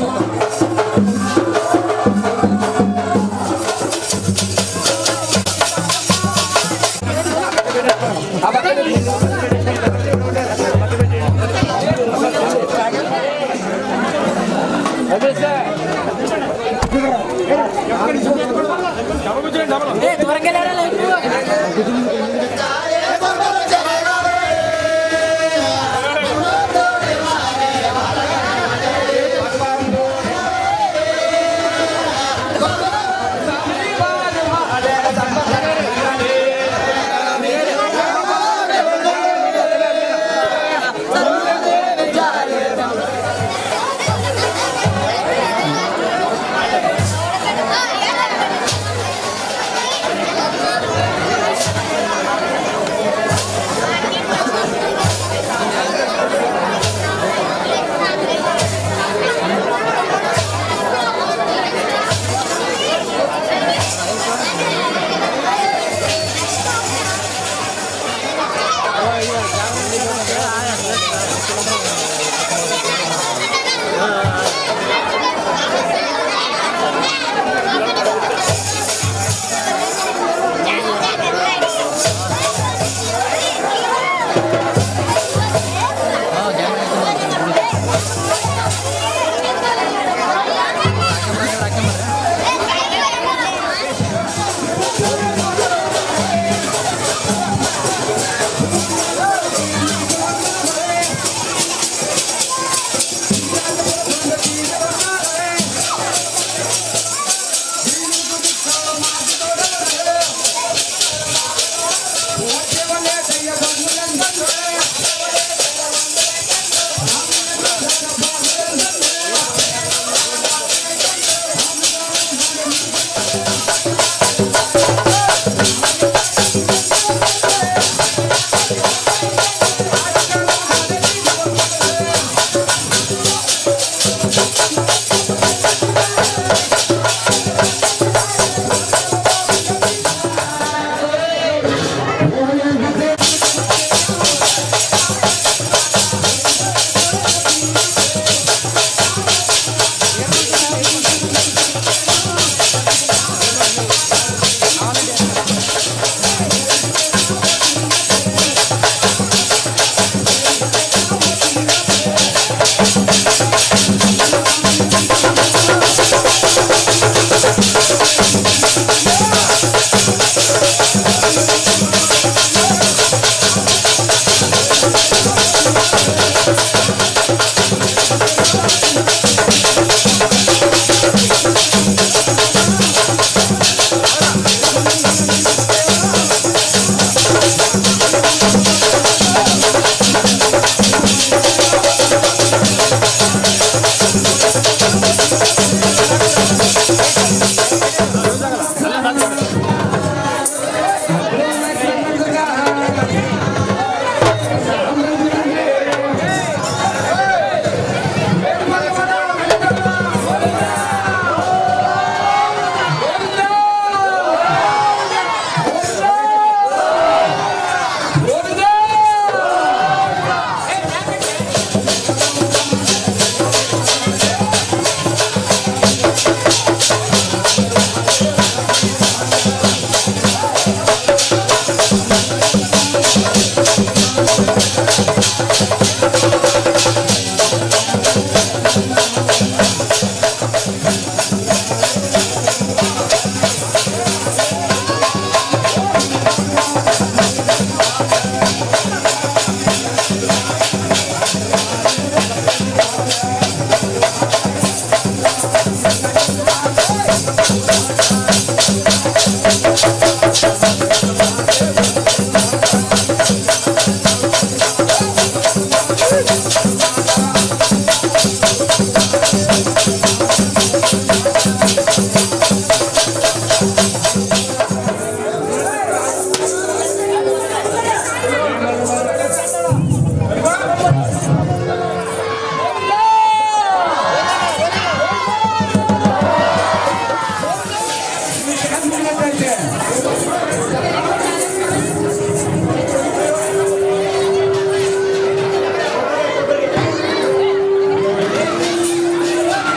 ఆ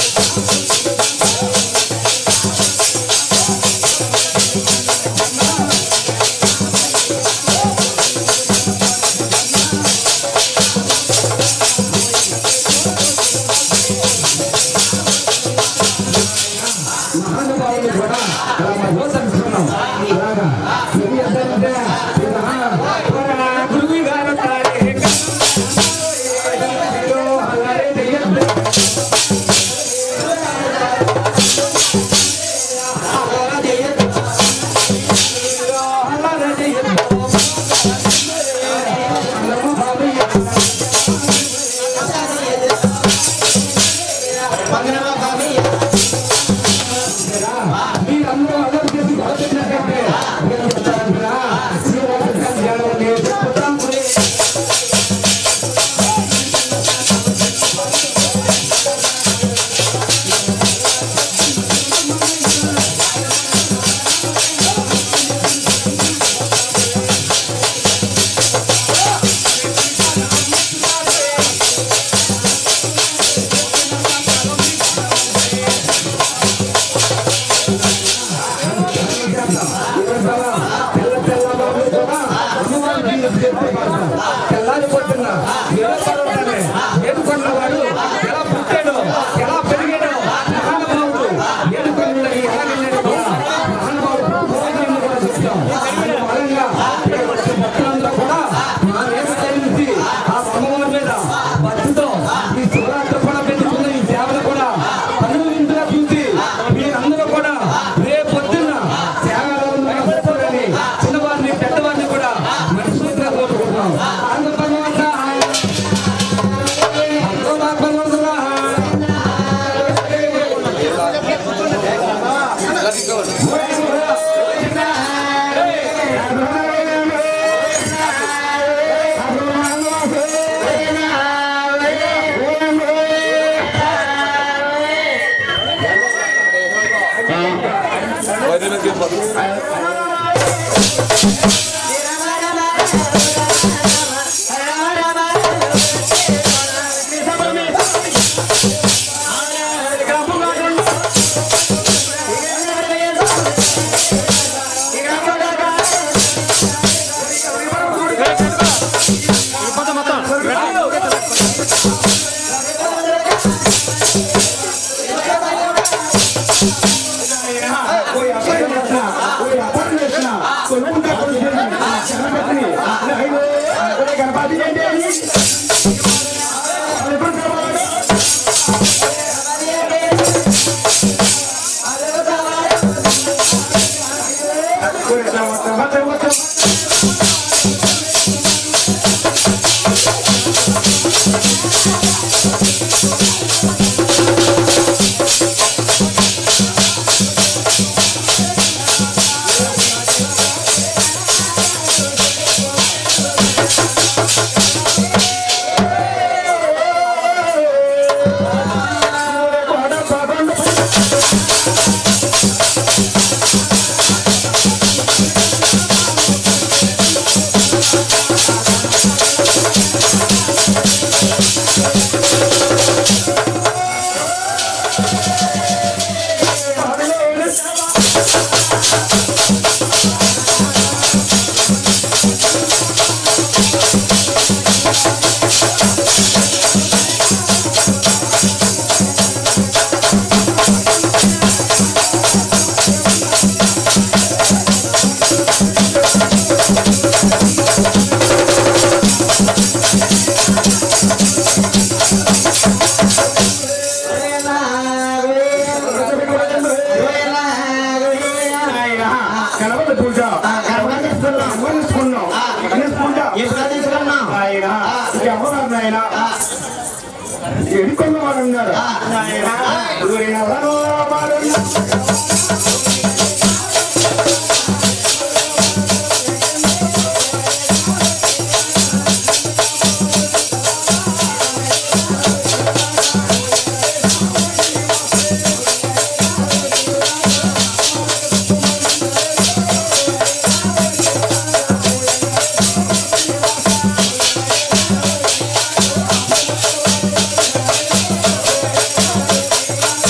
మహానుభావులు కూడా ఇలా మా ఊసంటున్నాం ఇలాగా ఇది ఎంతంటే ఇలా గురువు గారు తారే అలాగే చెయ్యొద్దు. అలాగే చెయ్యొద్దు. అల్లమ్మ బాబయ్య. మీరందరూ అల్లరి చేసి గొడవపెట్టినట్టయితే నేను చెప్తానంటారా? శ్రీరామ కళ్యాణం నేను చెప్తాను. తెల్ల తెల్ల బాబులు కూడా అమ్మవారి మీద చేతులు పడతారు. తెల్లారి పొద్దున్న ఎలా పడతానే ఏడుకొండ వాడు ఎలా పుట్టాడో ఎలా పెరిగాడో మహానుభావుడు ఏడుకొండ ఎలా వెళ్ళాడో కూడా మహానుభావుడు పుట్టుకోవాలని కూడా చెప్తాం అందువలన ఇక్కడ వచ్చిన భక్తులందరూ కూడా మా నేత నుంచి ఆ అమ్మవారి మీద భక్తితో ఈ శివరాత్రి కూడా పెట్టుకున్న ఈ సేవలు కూడా అనుభవించగా చూసి మీరందరూ కూడా రేపు పొద్దున్న సేవలను వస్తారని చిన్నవారిని పెద్దవారిని కూడా మనస్ఫూర్తిగా కోరుకుంటున్నాం అందుకు భగవంతా అందుకు భగవంతుడా कोई अपन रखना कोई अपन रखना कोई उनका कोई नहीं शरणार्थी नहीं कोई गणपति नहीं दे अरे बंद करो कोई मत मत मत గణపతి పూజ అమ్మనిస్తున్నాం తీసుకున్నాం ఆయన ఇక అమ్మవారు ఆయన ఎడుకొన్న వాడు ఉన్నారు ఆయన ఊరిన వాడు వాడు ఆ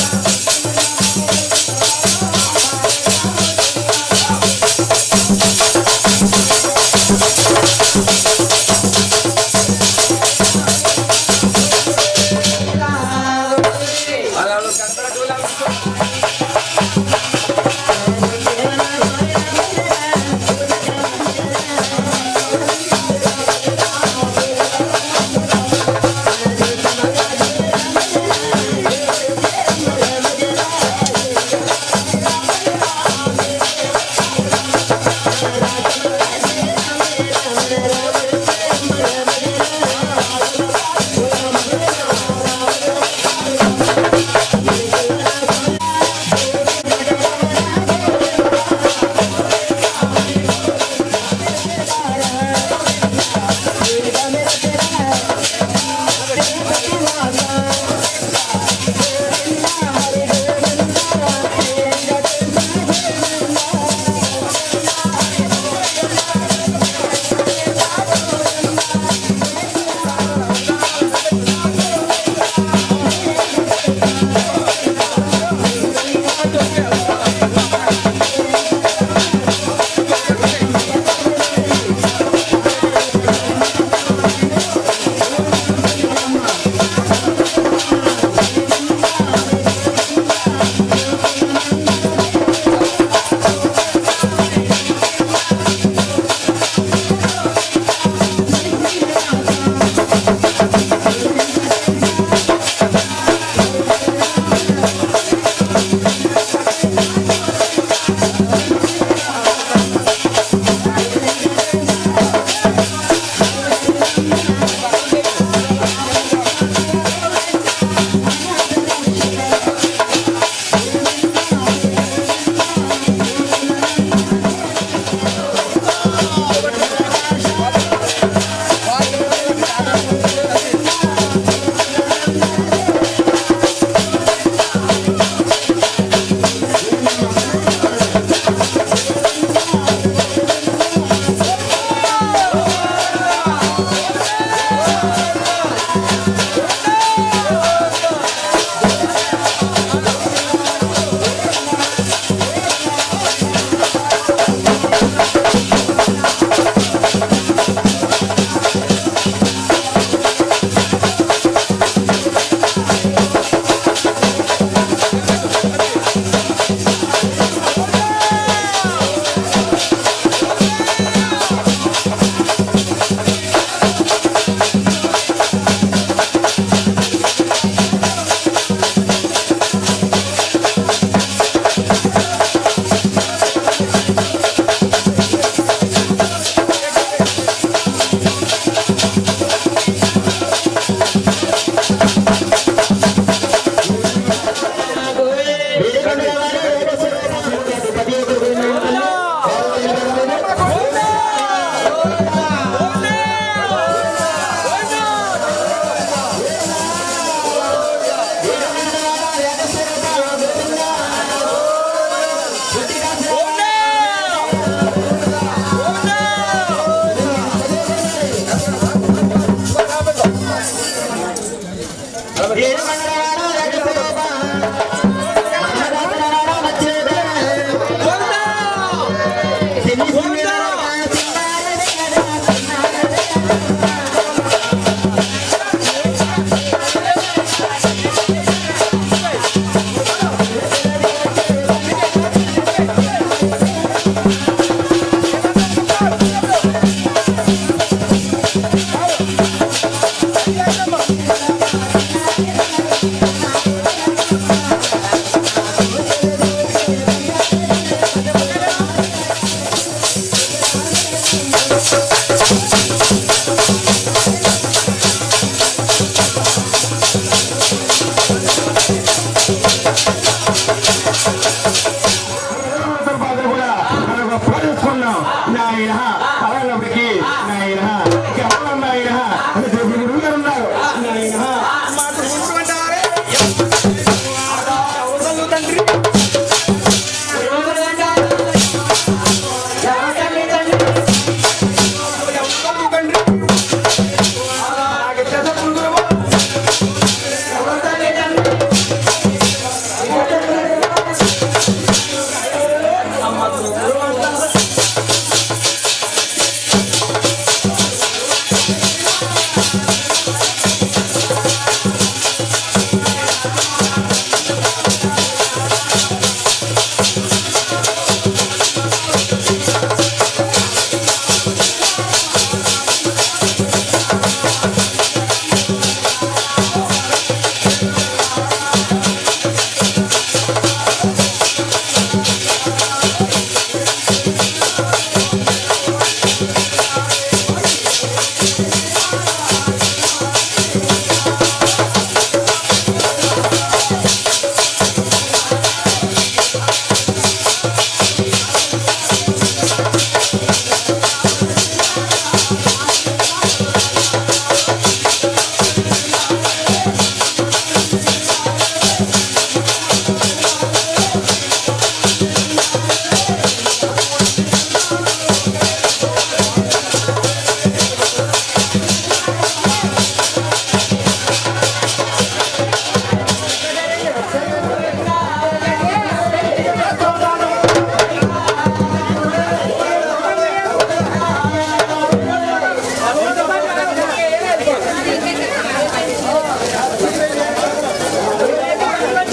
తండ్రి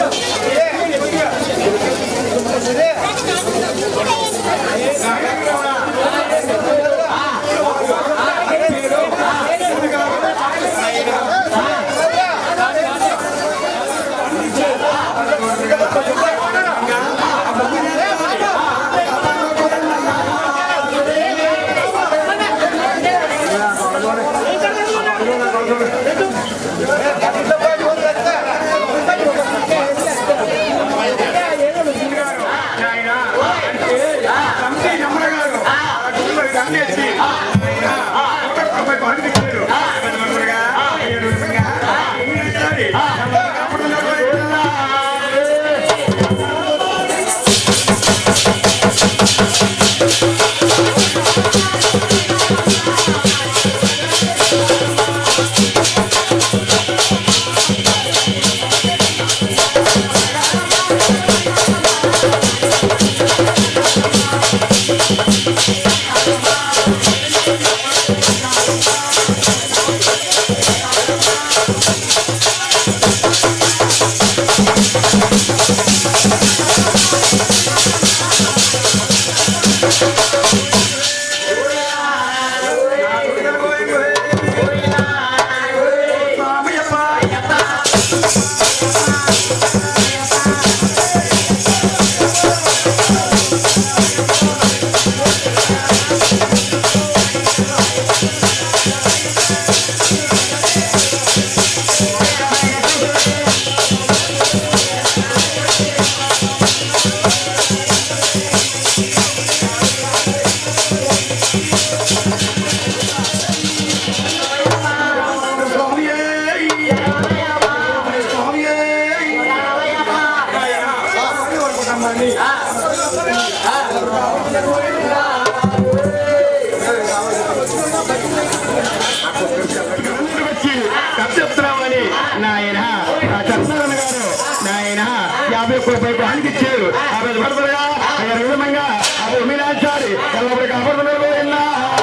వచ్చి చెప్తున్నామని నాయన చంద్రబాబు గారు నాయన యాభై ఒక్క రూపాయలు ఆయనకి ఇచ్చారు ఆ రోజు పడబడగా ఆయన విధంగా అప్పుడు మీనాచారి ఎల్లప్పుడు కాపాడుతున్నారు పోయినా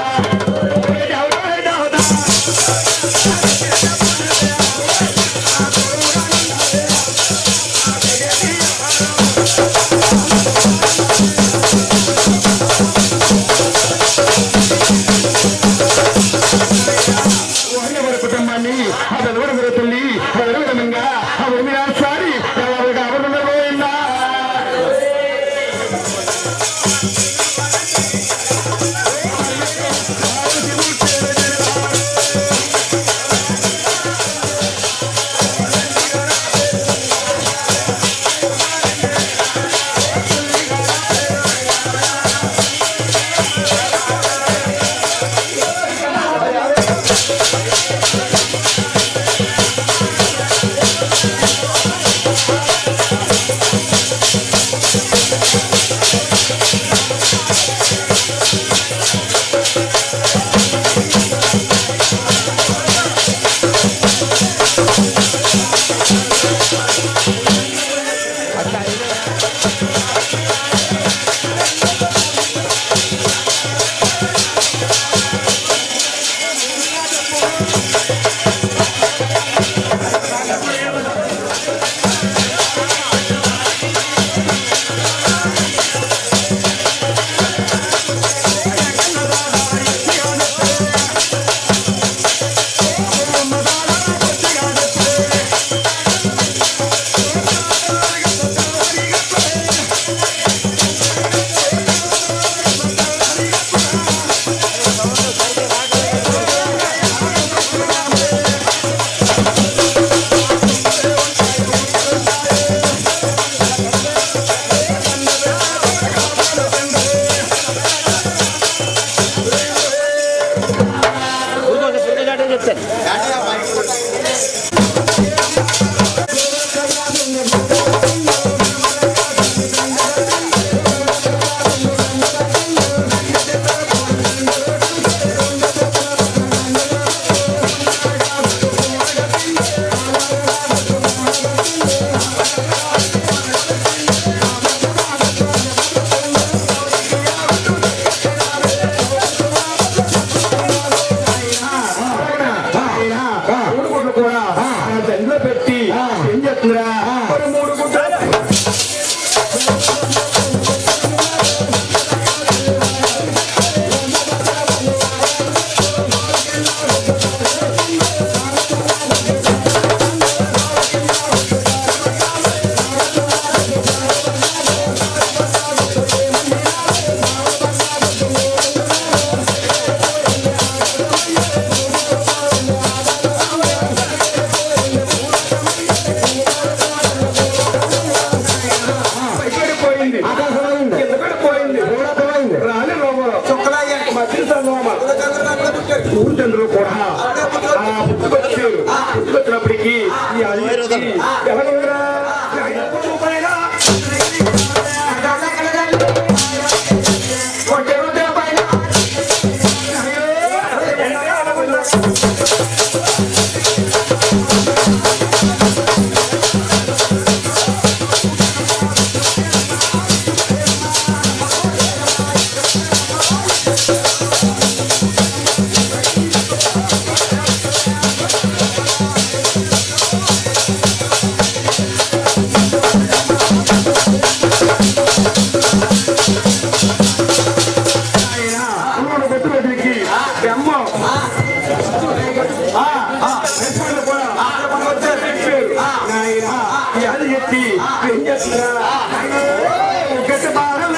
వారి కుటుంబాన్ని ఆ వెలువడ తల్లి విధంగా ఆ మీనాచారి ఎల్లప్పుడు కాపాడుతున్నారు పోయినా Thank సూర్యచంద్రులు కూడా ఆ పుట్టుకొచ్చారు పుట్టుకొచ్చినప్పటికీ ఈ అలికి ఎలాగోరా ఆయన ఉన్నోడు బొట్టు బదిలికి బ్రహ్మ ఆ, ఆ, రెస్పాండ్ కూడా చెప్పారు. నాయన ఈ అది ఎత్తి ఏం చేస్తున్నారా గట్టి బాగా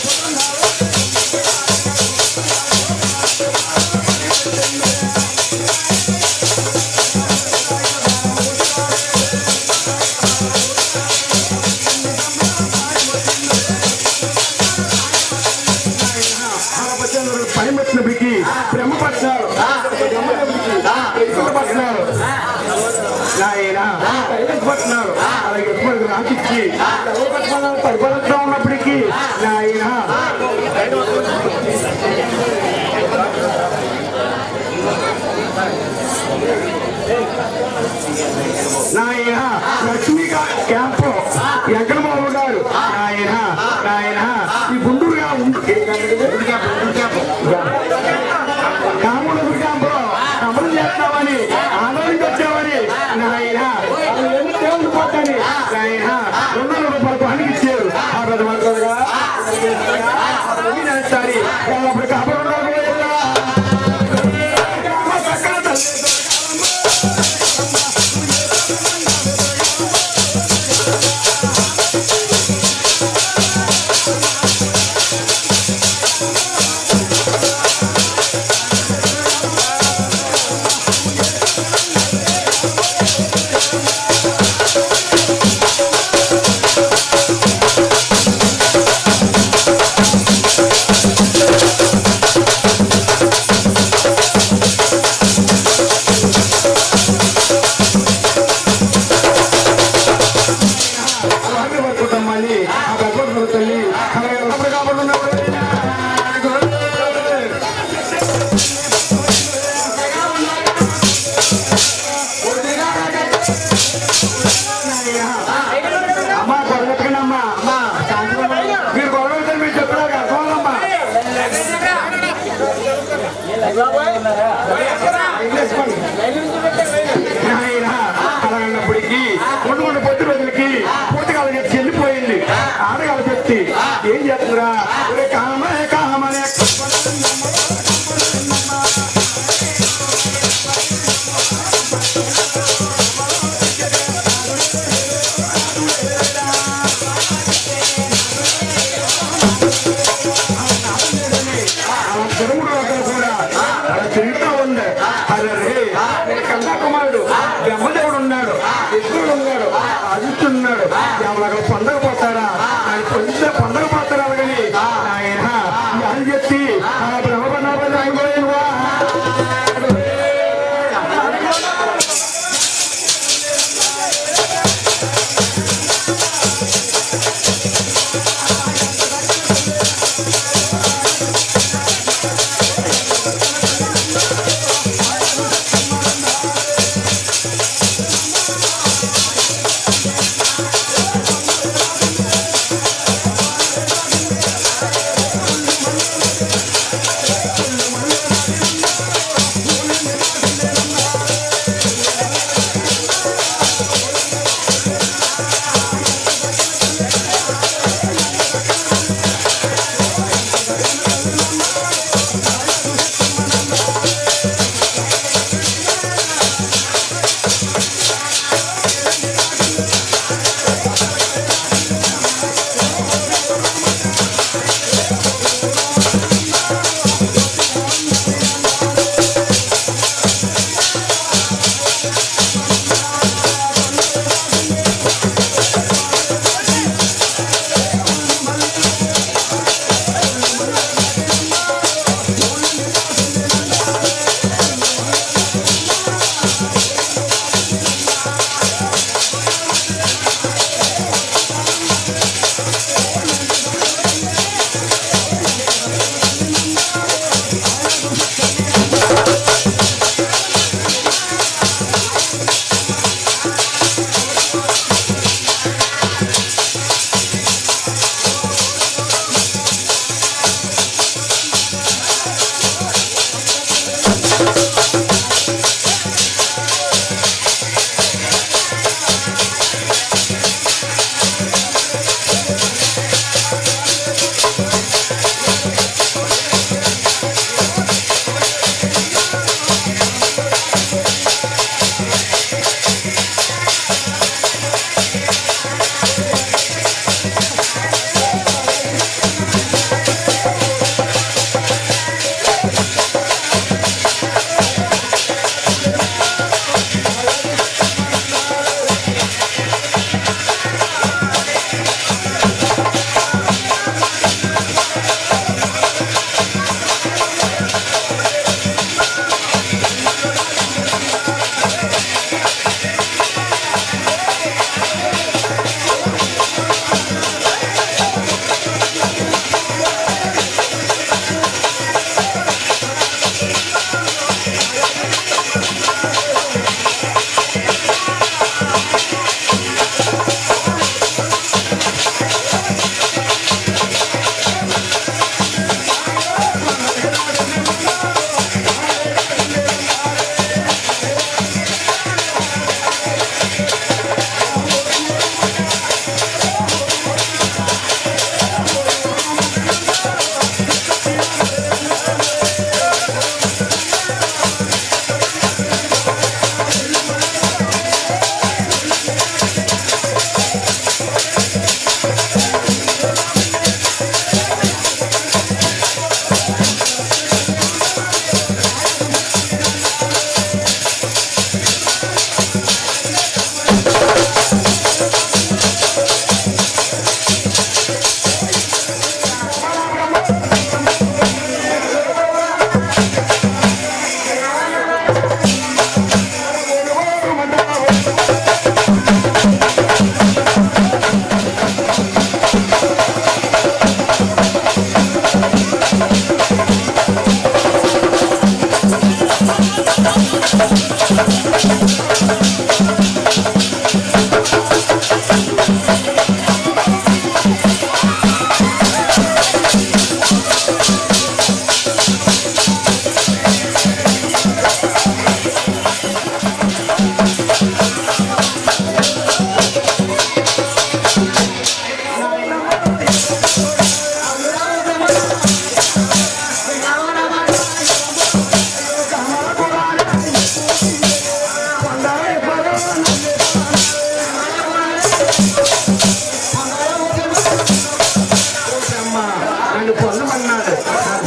పని వచ్చినప్పటికీ బ్రహ్మ పట్టినారు పట్టినారు నాయన పట్టినారు అలాగే ఎప్పుడు రాకిచ్చి పరిపాలిస్తూ ఉన్నప్పటికీ నాయన నాయన లక్ష్మీ క్యాంపు వెంకటబాబు గారు నాయన నాయన ఈ గుండూరుగా ఉంది కాముడు క్యాంపులో అమలు చేస్తామని ఆనందించి వచ్చామని నాయన దేవుడు పోతాని నాయన రెండు వందల రూపాయలు పనికి ఇచ్చారు ఆ పెద్ద మనసుగా సరే అప్పుడు కాపాడు అలాగే పడుకుంటాం మళ్ళీ ఆ భగవంతుడు తల్లి అలాగే అప్పుడు కాబట్టి అమ్మా గొడవెత్తకండి అమ్మా అమ్మా మీరు గొడవ మీరు చెప్పినారు అర్థమమ్మా నాయన అలాగన్నప్పటికీ రెండు మూడు పొద్దు రోజులకి పూతకాల చెప్తి వెళ్ళిపోయింది ఆడగాల చెప్తి ఏం చేస్తుందిరా ఒరే కామనే కామనే అలా తిరుగుడు అక్కడ కూడా అలా తిరుగుతూ ఉంది అరే కన్యాకుమారుడు బ్రహ్మదేవుడు ఉన్నాడు విష్ణుడు ఉన్నాడు ఆదిత్యుడు ఉన్నాడు ఎవరు పండగ పోతారా ఆయన పొందితే పండగ పోతారా కానీ ఆయన అని చెప్పి ఆ బ్రహ్మపన్నాపల్లి ఆయన కూడా నన్ను పొందమన్నాడు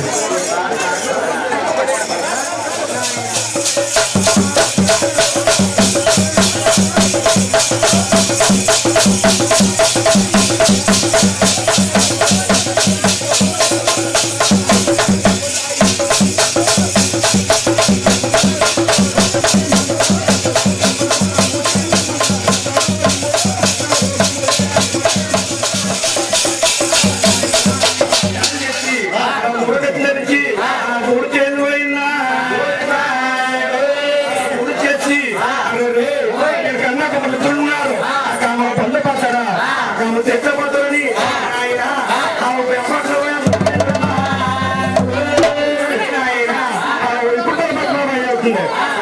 మురగట్లనిచ్చి గుడి చేసి పోయిందా గుడి చేసి అరే కన్నా కొడుతున్నారు కామ పొందపడతారా కామ తెచ్చబోతారని ఆయన ఆ వ్యాపారంలో ఆయన ఇప్పుడు అవుతుంది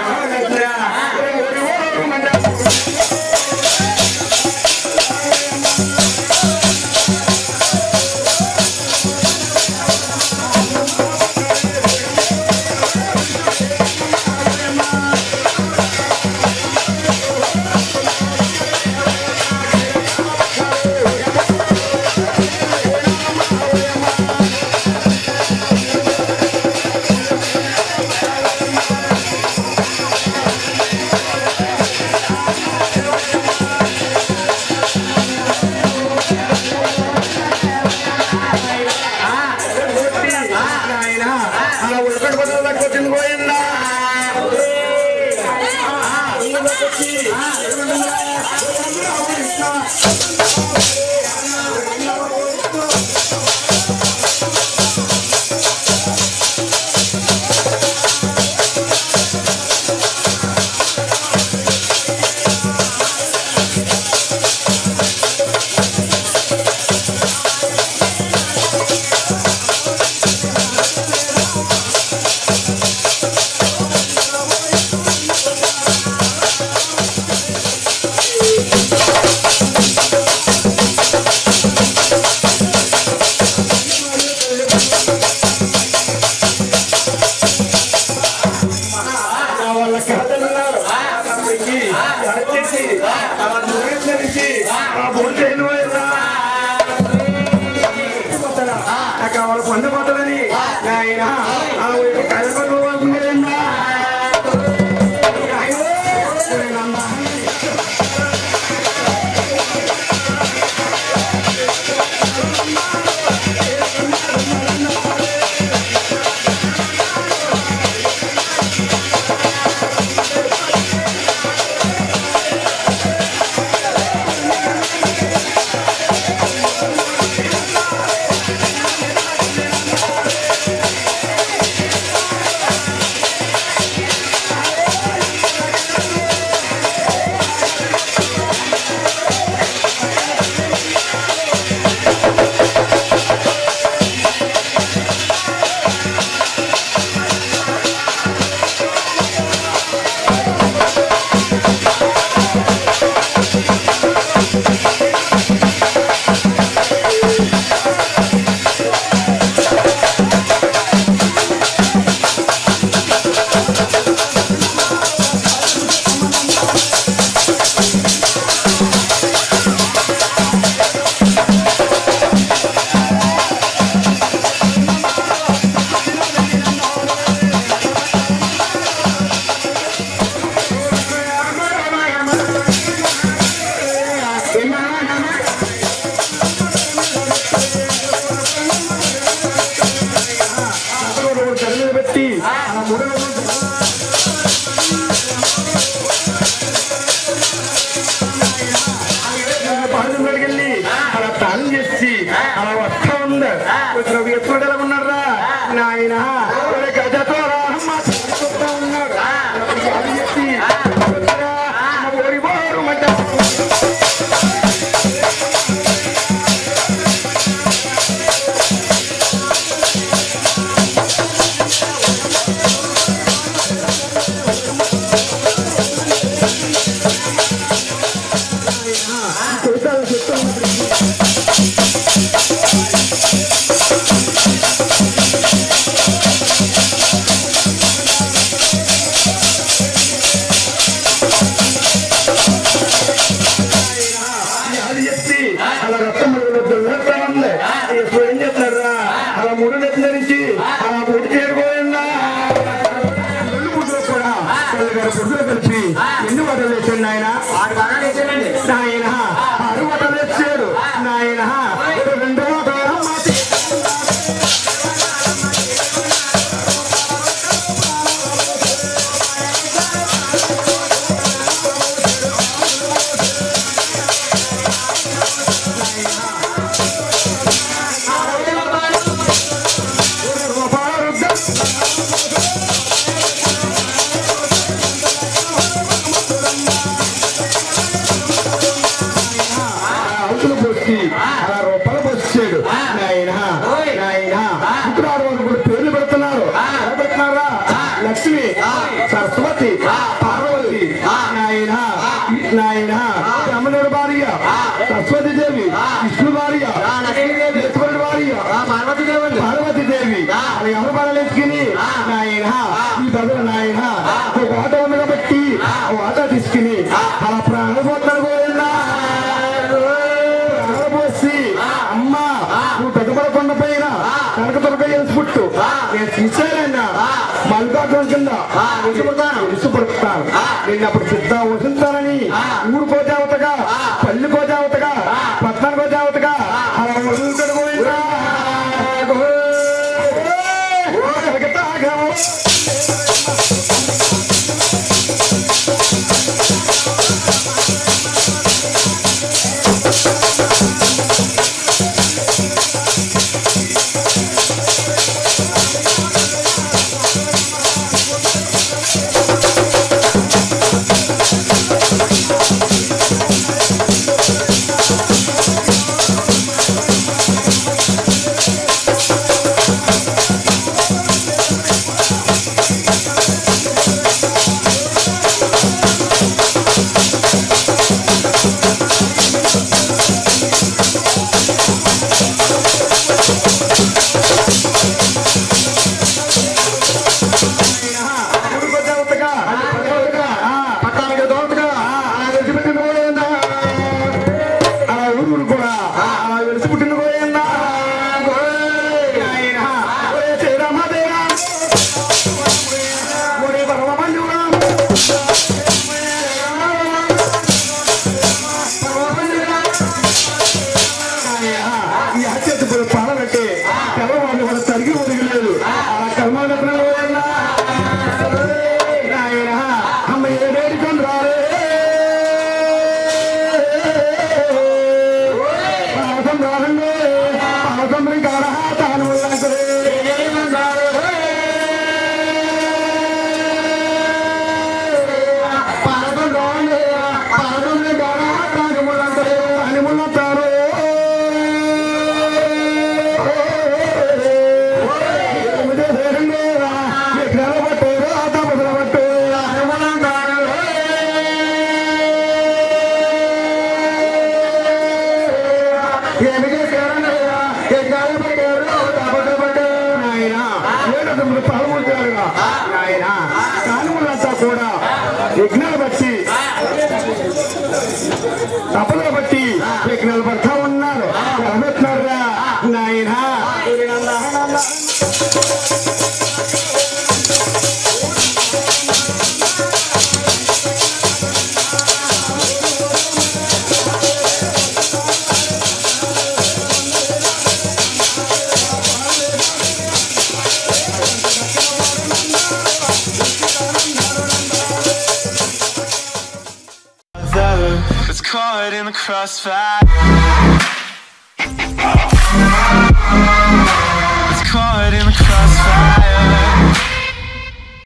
ఆయన అలా ఉడకటి బదులకు వచ్చింది పోయిందా వాళ్ళ కథలున్నారు అప్పటికి వచ్చేసి ఆ మురగట్ల నుంచి ఆ బోర్డు చేయను పోయిందా నాకు వాళ్ళ పొందబోతుందని ఆయన ఆ కలపలు ఉండేదా పెట్టి ఆ మురగ పాడుకున్నాడికి వెళ్ళి అలా తాను చేసి అలా వస్తా ఉంది కొంచెం ఎప్పుడు ఎలా ఉన్నారా నాయన గజతో రాహమ్మ చూస్తా ఉన్నాడు అది చెప్పి ఓడి పోరు మంట చూస్తాను చెప్తాను రెండవ దూరమ్మ అవతల పోసి అలా రూపాయలు పోసాడు నాయన నాయన శుక్రవారం వాళ్ళు కూడా పేర్లు పెడుతున్నారు ఎలా పెడుతున్నారా లక్ష్మి సరస్వతి పార్వతి నాయన నాయన బ్రహ్మణుడు భార్య సరస్వతి దేవి విష్ణు భార్య లక్ష్మణుడు భార్య పార్వతీదేవి పార్వతీదేవి అది ఎవరు బాధలేసుకుని నాయన ఈ బదులు నాయన ఒక ఆట ఉంది కాబట్టి ఆ ఆట తీసుకుని అలా ప్రాణపోతాడు పోయిందా ఆడబోసి అమ్మ నువ్వు పెద్దపడ కొండ పైన కనక దొరక పుట్టు నేను చూశానన్నా మల్లికార్జున కింద విసుపడతాను నేను అప్పుడు సిద్ధ వసుతానని ఊరు కోజావతగా పల్లి కోజావతగా పట్టణ కోజావతగా అలా వదులుతాడు పోయిందా ఊరు కోజావతగా పట్టానికి దోతగా అలా విడిచిపెట్టిన పోయిందా అలా ఊరు కూడా అలా విడిచిపెట్టిన పోయిందా శ్రీరామదేరా ఒరే పరమబంధువురా ఈ హత్య పాలనట్టే తెల్లవాళ్ళు వాళ్ళ తరిగి ఒదిగలేదు ఆ కర్మాగత్నాలు పోయిందా నాయన అమ్మ ఏడేడి చంద్రాలే పాసం రాలండి పాసం కాడ తాను పాసం రాండి పాసం కాడ తాను ముళ్ళంటారు అని ముళ్ళంటారు కూడా యజ్ఞాలు బట్టి తపలు బట్టి యజ్ఞాలు పడతా ఉన్నారు నిలబెట్టినారా నాయనా was caught in the crossfire.